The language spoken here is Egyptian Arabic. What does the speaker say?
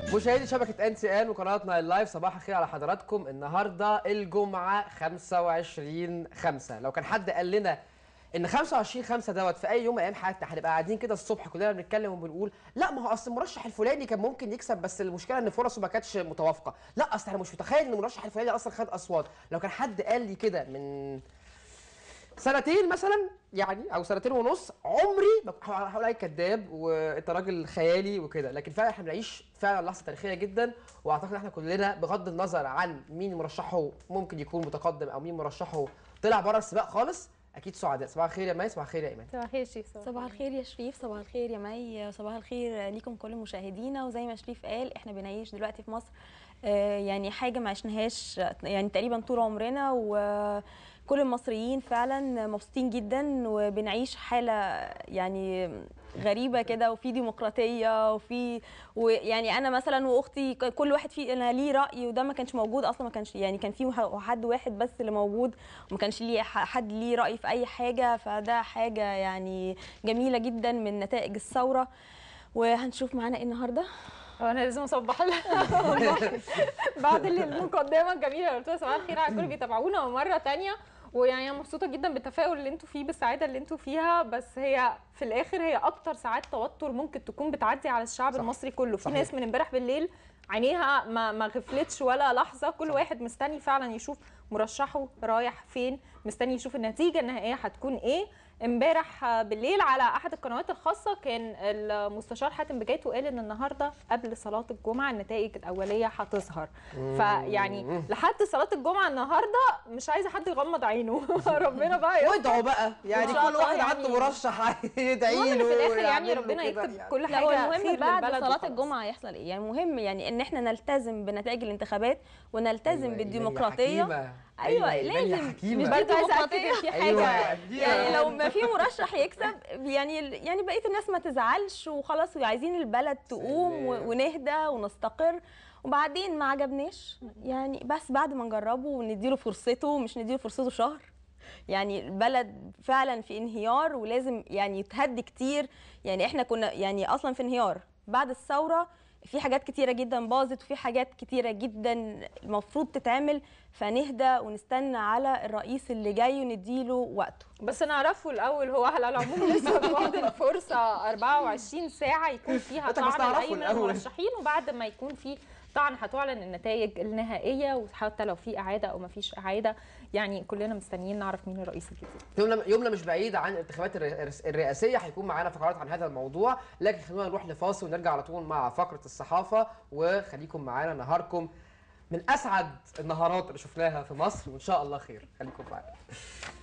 مشاهدي شبكة ان سي ان وقناتنا اللايف صباح الخير على حضراتكم النهارده الجمعة 25 5 لو كان حد قال لنا ان 25 5 دوت في اي يوم من ايام حياتنا هنبقى قاعدين كده الصبح كلنا بنتكلم وبنقول لا ما هو اصل المرشح الفلاني كان ممكن يكسب بس المشكله ان فرصه ما كانتش متوافقه لا اصل انا مش متخيل ان المرشح الفلاني اصلا خد اصوات لو كان حد قال لي كده من سنتين مثلا يعني او سنتين ونص عمري ما كنت هقول عليك كذاب وانت راجل خيالي وكده لكن فعلا احنا بنعيش فعلا لحظه تاريخيه جدا واعتقد احنا كلنا بغض النظر عن مين مرشحه ممكن يكون متقدم او مين مرشحه طلع بره السباق خالص اكيد سعداء صباح الخير يا مي صباح الخير يا ايمان صباح الخير شيف صباح الخير يا شريف صباح الخير يا مي صباح الخير ليكم كل مشاهدينا وزي ما شريف قال احنا بنعيش دلوقتي في مصر آه، يعني حاجه ما عشناهاش يعني تقريبا طول عمرنا وكل المصريين فعلا مبسوطين جدا وبنعيش حاله يعني غريبه كده وفي ديمقراطيه وفي ويعني انا مثلا واختي ك- كل واحد فينا ليه راي وده ما كانش موجود اصلا ما كانش يعني كان في حد واحد بس اللي موجود وما كانش ليه ح- حد ليه راي في اي حاجه فده حاجه يعني جميله جدا من نتائج الثوره وهنشوف معانا ايه النهارده هو انا لازم اصبح لها والله بعد المقدمه الجميله اللي قلتها صباح الخير على الكل بيتابعونا مره تانية ويعني انا مبسوطه جدا بالتفاؤل اللي انتوا فيه بالسعاده اللي انتوا فيها بس هي في الاخر هي اكتر ساعات توتر ممكن تكون بتعدي على الشعب صح. المصري كله في صحيح. ناس من امبارح بالليل عينيها ما ما غفلتش ولا لحظه كل صح. واحد مستني فعلا يشوف مرشحه رايح فين مستني يشوف النتيجه النهائيه هتكون ايه امبارح بالليل على احد القنوات الخاصه كان المستشار حاتم بجات وقال ان النهارده قبل صلاه الجمعه النتائج الاوليه هتظهر فيعني لحد صلاه الجمعه النهارده مش عايزه حد يغمض عينه ربنا بقى يستر. وادعوا بقى يعني إن شاء كل الله واحد يعني- عنده مرشح يدعي المهم له إن في الاخر يعني ويعمل له ربنا كده يكتب يعني. كل لا حاجه هو المهم خير بعد للبلد صلاه وخلاص. الجمعه هيحصل ايه يعني مهم يعني ان احنا نلتزم بنتائج الانتخابات ونلتزم أيوة، بالديمقراطيه حكيمة. ايوه إيمان يا لازم حكيمة. مش برضه عايزه اكد ديمقراطيه إن في حاجه أيوة، دي- يعني لو ما في مرشح يكسب يعني يعني بقيه الناس ما تزعلش وخلاص وعايزين البلد تقوم سلام. و- ونهدى ونستقر وبعدين ما عجبناش يعني بس بعد ما نجربه ونديله فرصته مش نديله فرصته شهر يعني البلد فعلا في انهيار ولازم يعني يتهد كتير يعني احنا كنا يعني اصلا في انهيار بعد الثوره في حاجات كتيره جدا باظت وفي حاجات كتيره جدا المفروض تتعمل فنهدى ونستنى على الرئيس اللي جاي ونديله وقته بس نعرفه الاول هو على العموم لسه فاضل فرصه 24 ساعه يكون فيها أنت بس طعن تعرفه لاي من الأول. المرشحين وبعد ما يكون في طعن هتعلن النتائج النهائيه وحتى لو في اعاده او ما فيش اعاده يعني كلنا مستنيين نعرف مين الرئيس الجديد يومنا يومنا مش بعيد عن الانتخابات الر- الرئاسيه هيكون معانا فقرات عن هذا الموضوع لكن خلونا نروح لفاصل ونرجع على طول مع فقره الصحافه وخليكم معانا نهاركم من اسعد النهارات اللي شفناها في مصر وان شاء الله خير خليكم معانا